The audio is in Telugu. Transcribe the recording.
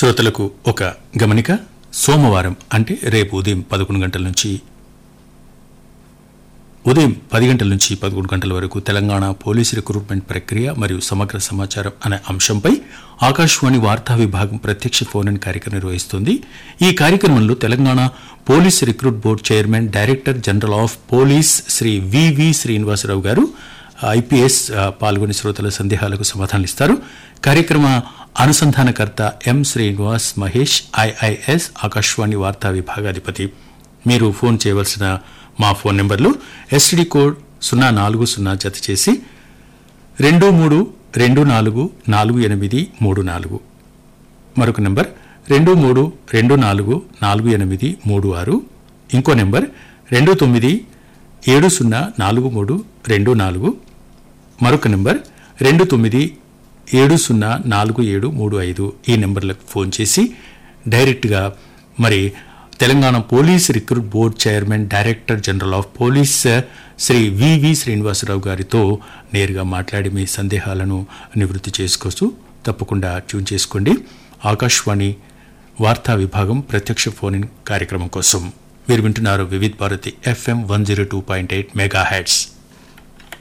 శ్రోతలకు ఒక గమనిక సోమవారం అంటే రేపు ఉదయం పదకొండు గంటల నుంచి ఉదయం పది గంటల నుంచి పదకొండు గంటల వరకు తెలంగాణ పోలీసు రిక్రూట్మెంట్ ప్రక్రియ మరియు సమగ్ర సమాచారం అనే అంశంపై ఆకాశవాణి వార్తా విభాగం ప్రత్యక్ష ఫోన్ ఇన్ కార్యక్రమం నిర్వహిస్తుంది ఈ కార్యక్రమంలో Telangana police recruit board chairman director general of police Shri V V Srinivasarao garu IPS ఆ, పాల్గొని శ్రోతల సందేహాలకు సమాధానాలు ఇస్తారు కార్యక్రమ అనుసంధానకర్త ఎం శ్రీనివాస్ మహేష్ ఐఐఎస్ ఆకాశవాణి వార్తా విభాగాధిపతి మీరు ఫోన్ చేయవలసిన మా ఫోన్ నెంబర్లు ఎస్టీడీ కోడ్ సున్నా నాలుగు సున్నా జత చేసి రెండు మూడు రెండు నాలుగు నాలుగు ఎనిమిది మూడు నాలుగు మరొక నెంబర్ రెండు మూడు రెండు నాలుగు నాలుగు ఎనిమిది మూడు ఆరు ఇంకో నెంబర్ రెండు తొమ్మిది ఏడు సున్నా నాలుగు మూడు రెండు నాలుగు మరొక నెంబర్ రెండు తొమ్మిది ఏడు సున్నా నాలుగు ఏడు మూడు ఐదు ఈ నెంబర్లకు ఫోన్ చేసి డైరెక్ట్గా మరి Telangana police recruit board chairman director general of police Shri V V Srinivasarao గారితో నేరుగా మాట్లాడి మీ సందేహాలను నివృత్తి చేసుకోవచ్చు తప్పకుండా ట్యూన్ చేసుకోండి ఆకాశవాణి వార్తా విభాగం ప్రత్యక్ష ఫోన్ ఇన్ కార్యక్రమం కోసం మీరు వింటున్నారు Vividh Bharati FM one zero two point eight mega heads